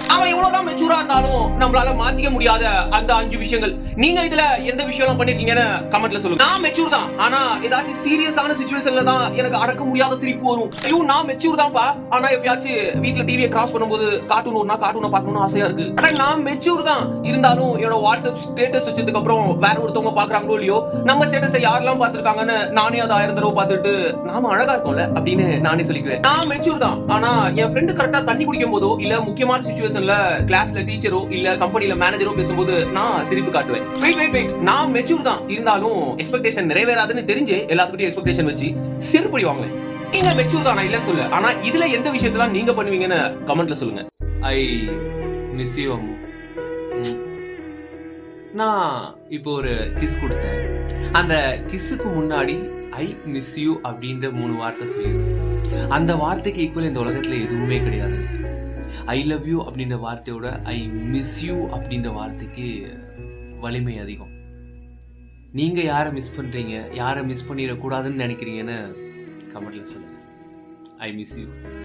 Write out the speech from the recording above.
அவன் எவ்வளவுதான் மெச்சூரா இருந்தாலும் நம்மளால மாத்திக்க முடியாத அந்த அஞ்சு விஷயங்கள் நீங்க இதுல எந்த விஷயம் பண்ணிருக்கீங்கன்னு கமெண்ட்ல சொல்லுங்க நான் மெச்சூர் தான் ஆனா ஏதாச்சும் சீரியஸான சுச்சுவேஷன்ல தான் எனக்கு அடக்க முடியாத சிரிப்பு வரும் ஐயோ நான் மெச்சூர் தான்ப்பா ஆனா எப்பயாச்சும் வீட்ல டிவியை கிராஸ் பண்ணும்போது கார்ட்டூன் ஒருனா கார்ட்டூனை பார்க்கணும்னு ஆசையா இருக்கு ஆனா நான் மெச்சூர் தான் இருந்தாலும் என்னோட வாட்ஸ்அப் ஸ்டேட்டஸ் வச்சதுக்கு அப்புறம் வேற ஒருத்தவங்க பாக்குறாங்களோ இல்லையோ நம்ம ஸ்டேட்டஸை யாரெல்லாம் பாத்துருக்காங்கன்னு நானே அதை ஆயிரம் தடவை பார்த்துட்டு நாம அழகா இருக்கோம்ல அப்படின்னு நானே சொல்லிக்குவேன் நான் மெச்சூர் தான் ஆனா என் ஃப்ரெண்டு கரெக்டா தண்ணி குடிக்கும் போதோ இல்ல முக்கியமான சுச்சுவேஷன்ல கிளாஸ்ல டீச்சரோ இல்ல கம்பெனில மேனேஜரோ பேசும்போது நான் சிரிப்பு காட்டுவேன் வெயிட் வெயிட் வெயிட் நான் மெச்சூர் தான் இருந்தாலும் எக்ஸ்பெக்டேஷன் நிறைவேறாதுன்னு தெரிஞ்சு எல்லாத்துக்கிட்டையும் எக்ஸ்பெக்டேஷன் வச்சு செருப்படி வாங்குவேன் நீங்க மெச்சூர் தான் நான் இல்லைன்னு சொல்ல ஆனா இதுல எந்த விஷயத்தெல்லாம் நீங்க பண்ணுவீங்கன்னு கமெண்ட்ல சொல்லுங்க ஐ மிஸ் யூ அம்மு ம். நான் இப்போ ஒரு கிஸ் கொடுத்தேன் அந்த கிஸ்ஸுக்கு முன்னாடி ஐ மிஸ் யூ அப்படின்ற மூணு வார்த்தை சொல்லியிருக்கேன் அந்த வார்த்தைக்கு ஈக்குவல் இந்த உலகத்துல எதுவுமே கிடையாது ஐ லவ் யூ அப்படின்ற வார்த்தையோட ஐ மிஸ் யூ அப்படின்ற வார்த்தைக்கு வலிமை அதிகம் நீங்க யாரை மிஸ் பண்றீங்க யாரை மிஸ் பண்ணிடக்கூடாதுன்னு நினைக்கிறீங்கன்னு கமெண்ட்ல சொல்லுங்க ஐ மிஸ் யூ